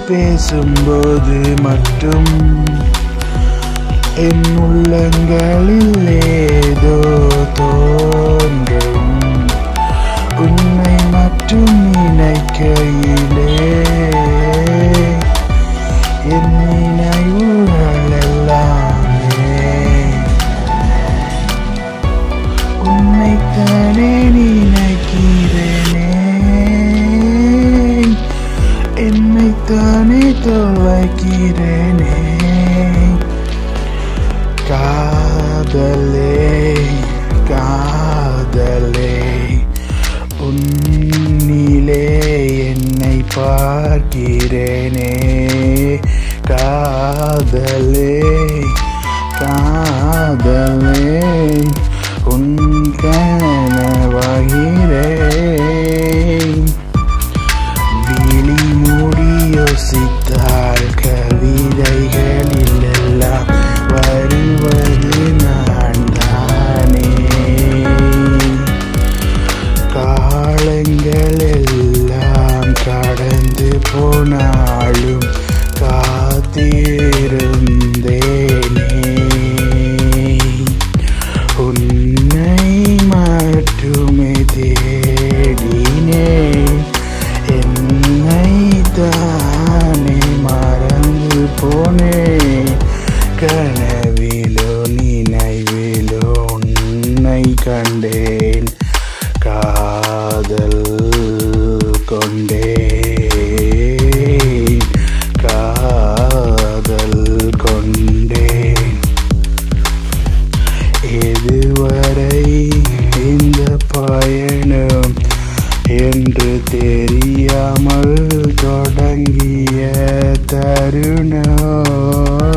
பேசும்போது மட்டும் என் உள்ளங்களில் ஏதோ தோன்றும் உன்னை மட்டும் நினைக்கையிலே என் நினைவுகள் எல்லாமே உன்னைத்தானே நினைக்கிறேனே என்னைத்தானே தொலைக்கிறேனே காதலே காதலே உன்னிலே என்னை பார்க்கிறேனே காதலே காதலே உன் கனவாகிறேன் விழி மூடி யோசித்தால் கவிதைகளில் எல்லாம் வருவது நான் தானே காலங்கள் எல்லாம் கடந்து போனாலும் காத்திருந்தேனே உன்னை மட்டுமே தேடினேன் என்னை தானே மறந்து போனேன் கனவிலோ நினைவிலோ உன்னை கண்டேன் காதல் கொண்டேன் காதல் கொண்டேன் இதுவரை இந்த பயணம் என்று தெரியாமல் தொடங்கிய தருணம்